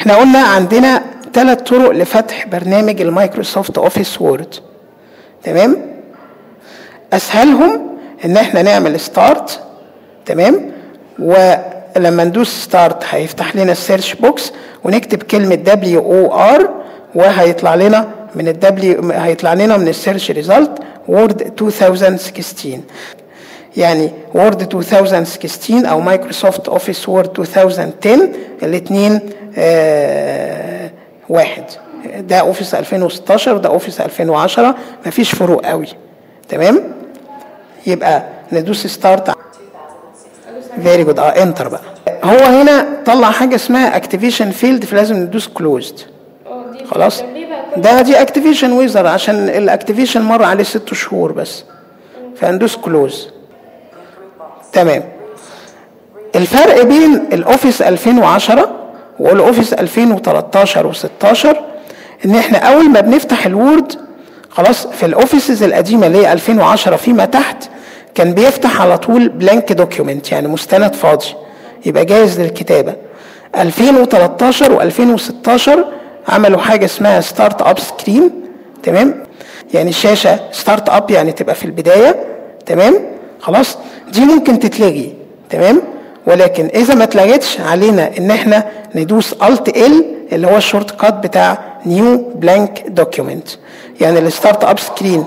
احنا قلنا عندنا ثلاث طرق لفتح برنامج المايكروسوفت اوفيس وورد تمام اسهلهم ان احنا نعمل ستارت تمام ولما ندوس ستارت هيفتح لنا السيرش بوكس ونكتب كلمه دبليو او ار وهيطلع لنا من الدبليو هيطلع لنا من السيرش ريزلت وورد 2016 يعني وورد 2016 او مايكروسوفت اوفيس وورد 2010 الاثنين آه واحد ده اوفيس 2016 وده اوفيس 2010 مفيش فروق قوي تمام يبقى ندوس ستارت فيري جود اه انتر بقى هو هنا طلع حاجه اسمها اكتيفيشن فيلد فلازم ندوس كلوزد خلاص ده دي اكتيفيشن ويزر عشان الاكتيفيشن مر عليه ست شهور بس فندوس كلوز تمام الفرق بين الاوفيس 2010 والاوفيس 2013 و16 ان احنا اول ما بنفتح الوورد خلاص في الاوفيسز القديمه اللي هي 2010 فيما تحت كان بيفتح على طول بلانك دوكيومنت يعني مستند فاضي يبقى جاهز للكتابه 2013 و2016 عملوا حاجه اسمها ستارت اب سكرين تمام يعني الشاشه ستارت اب يعني تبقى في البدايه تمام خلاص دي ممكن تتلغي تمام ولكن اذا ما اتلغتش علينا ان احنا ندوس الت ال اللي هو الشورت كات بتاع نيو بلانك دوكيومنت يعني الستارت اب سكرين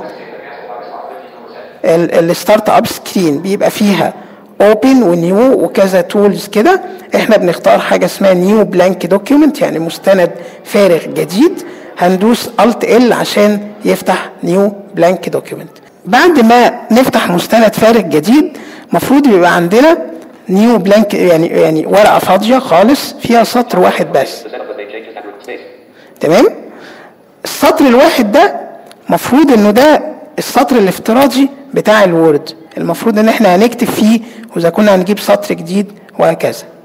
الستارت اب سكرين بيبقى فيها اوبن ونيو وكذا تولز كده احنا بنختار حاجه اسمها نيو بلانك دوكيومنت يعني مستند فارغ جديد هندوس الت ال عشان يفتح نيو بلانك دوكيومنت بعد ما نفتح مستند فارغ جديد المفروض يبقى عندنا نيو بلانك يعني يعني ورقه فاضيه خالص فيها سطر واحد بس تمام السطر الواحد ده مفروض انه ده السطر الافتراضي بتاع الوورد المفروض ان احنا هنكتب فيه واذا كنا هنجيب سطر جديد وهكذا